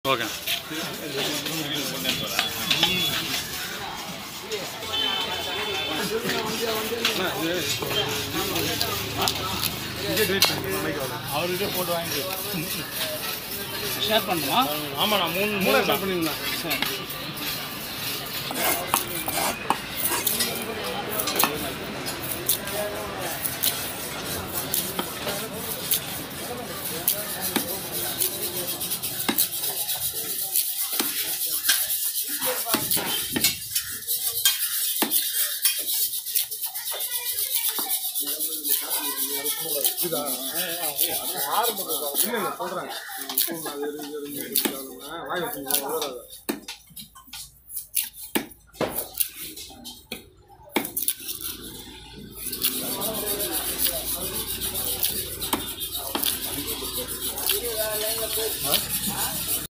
okay அவர்கிட்ட போட்டு வாங்கி ஷேர் பண்ணுமா ஆமாம் நான் மூணு மூணு ஷேர் பண்ணியிருந்தேன் இல்ல இல்ல சொல்றேன் வாங்கி வச்சுக்கோங்க